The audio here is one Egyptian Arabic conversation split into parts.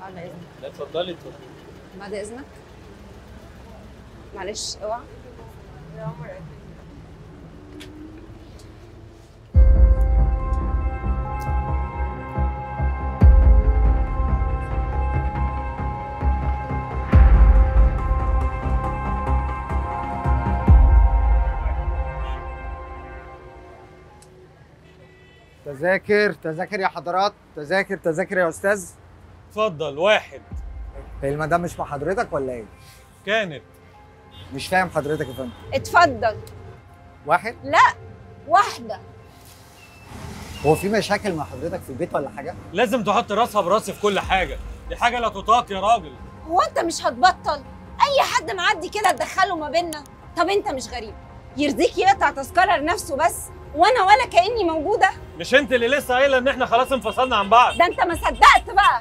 على اذنك لا اتفضلي اتفضلي بعد اذنك معلش اوعى تذاكر تذاكر يا حضرات تذاكر تذاكر يا استاذ اتفضل واحد هي المدام مش مع حضرتك ولا ايه كانت مش فاهم حضرتك يا فندم اتفضل واحد واحده هو في مشاكل مع حضرتك في البيت ولا حاجه لازم تحط راسها براسي في كل حاجه دي حاجه لا تطاق يا راجل هو انت مش هتبطل اي حد معدي كده تدخله ما بيننا طب انت مش غريب يرضيك يقطع تذكره لنفسه بس وانا ولا كاني موجوده مش انت اللي لسه قايله ان احنا خلاص انفصلنا عن بعض ده انت ما صدقت بقى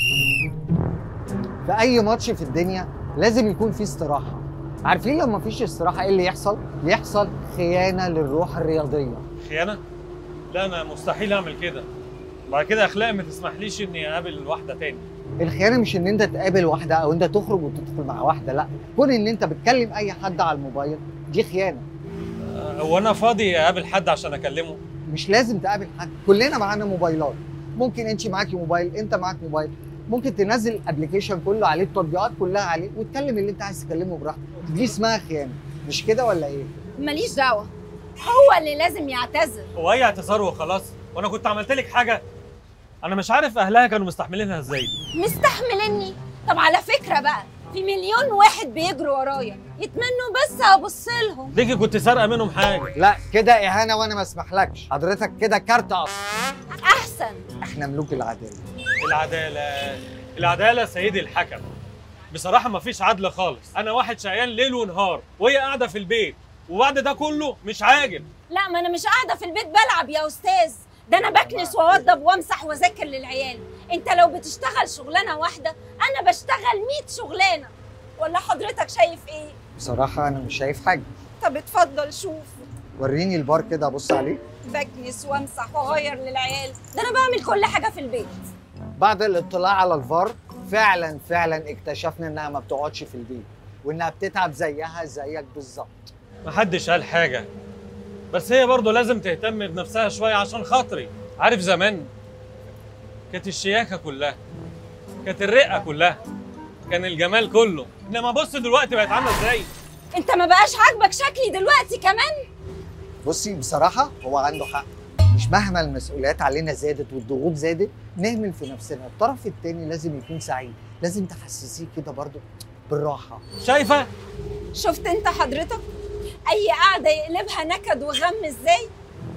في اي ماتش في الدنيا لازم يكون في استراحه عارفين لما مفيش استراحه ايه اللي يحصل يحصل خيانه للروح الرياضيه خيانه لا انا مستحيل اعمل كده بعد كده اخلاقي ما تسمحليش اني اقابل واحده تاني الخيانه مش ان انت تقابل واحده او انت تخرج وتدخل مع واحده لا كون ان انت بتكلم اي حد على الموبايل دي خيانه أه، هو انا فاضي اقابل حد عشان اكلمه مش لازم تقابل حد كلنا معانا موبايلات ممكن انت معاكي موبايل انت معاك موبايل ممكن تنزل الابلكيشن كله عليه التطبيقات كلها عليه وتكلم اللي انت عايز تكلمه براحتك دي اسمها خيانه مش كده ولا ايه ماليش دعوه هو اللي لازم يعتذر هو اي اعتذار وخلاص وانا كنت عملت لك حاجه انا مش عارف اهلها كانوا مستحملينها ازاي دي. مستحملني طب على فكره بقى في مليون واحد بيجروا ورايا يتمنوا بس ابص لهم ديكي كنت سارقه منهم حاجه لا كده اهانه وانا ما اسمحلكش حضرتك كده كارت اصلا احسن احنا ملوك العداله العداله العداله سيدي الحكم بصراحه ما فيش عدل خالص انا واحد شقيان ليل ونهار وهي قاعده في البيت وبعد ده كله مش عاجل لا ما انا مش قاعده في البيت بلعب يا استاذ ده انا بكنس واوضب وامسح واذاكر للعيال انت لو بتشتغل شغلانه واحده انا بشتغل 100 شغلانه ولا حضرتك شايف ايه بصراحه انا مش شايف حاجه طب اتفضل شوف وريني البار كده ابص عليه بكنس وامسح واغير للعيال ده انا بعمل كل حاجه في البيت بعد الاطلاع على الفار فعلا فعلا اكتشفنا انها ما بتقعدش في البيت وانها بتتعب زيها زيك بالظبط محدش قال حاجه بس هي برضه لازم تهتم بنفسها شويه عشان خاطري عارف زمان كانت الشياكه كلها كانت الرقه كلها كان الجمال كله انما بص دلوقتي بقت عامله ازاي انت ما بقاش عاجبك شكلي دلوقتي كمان بصي بصراحه هو عنده حق مش مهما المسؤوليات علينا زادت والضغوط زادت نهمل في نفسنا الطرف التاني لازم يكون سعيد لازم تحسسيه كده برضو بالراحه شايفه شفت انت حضرتك اي قعده يقلبها نكد وغم ازاي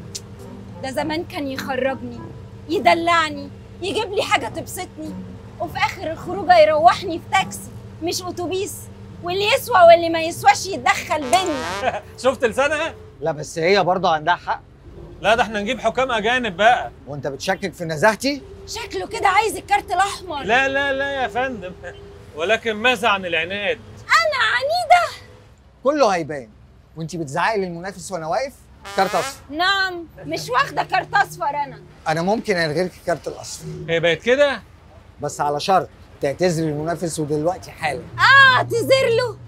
ده زمان كان يخرجني يدلعني يجيب لي حاجه تبسطني وفي اخر الخروجه يروحني في تاكسي مش اتوبيس واللي يسوى واللي ما يسواش يتدخل بينا شفت لسانها لا بس هي برضو عندها حق لا ده احنا نجيب حكام اجانب بقى وانت بتشكك في نزاهتي شكله كده عايز الكارت الاحمر لا لا لا يا فندم ولكن ماذا عن العناد انا عنيده كله هيبان وانت بتزعقي للمنافس وانا واقف كارت اصفر نعم مش واخده كارت اصفر انا انا ممكن الغي لك الكارت الاصفر هي بقت كده بس على شرط تعتذري للمنافس ودلوقتي حالا اعتذر له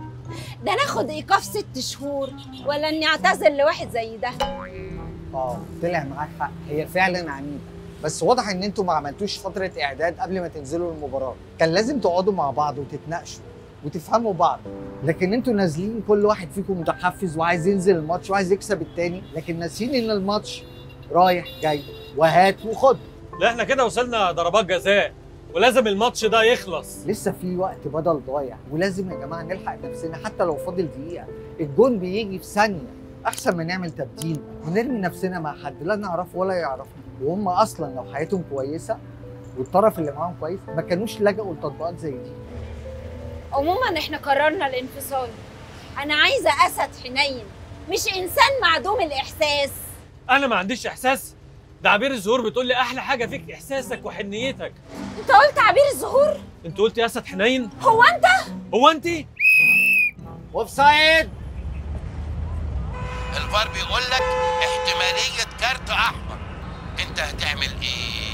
ده ناخد ايقاف ست شهور ولا اني اعتذر لواحد زي ده اه طلع معاك حق هي فعلا عنيده بس واضح ان انتوا ما عملتوش فتره اعداد قبل ما تنزلوا المباراه كان لازم تقعدوا مع بعض وتتناقشوا وتفهموا بعض لكن انتوا نازلين كل واحد فيكم متحفز وعايز ينزل الماتش وعايز يكسب التاني لكن ناسيين ان الماتش رايح جاي وهات وخد لا احنا كده وصلنا ضربات جزاء ولازم الماتش ده يخلص لسه في وقت بدل ضايع ولازم يا جماعه نلحق نفسنا حتى لو فاضل دقيقه الجون بيجي في ثانيه احسن ما نعمل تبديل ونرمي نفسنا مع حد لا نعرفه ولا يعرفنا وهم اصلا لو حياتهم كويسه والطرف اللي معاهم كويس ما كانوش لجأوا لتطبيقات زي دي عموما احنا قررنا الانفصال انا عايزه اسد حنين مش انسان معدوم الاحساس انا ما عنديش احساس ده عبير الزهور بتقول لي احلى حاجه فيك احساسك وحنيتك انت قلت عبير الزهور انت قلت يا اسد حنين هو انت هو انت اوف سايد الفار بيقول لك احتمالية كارت أحمر أنت هتعمل إيه؟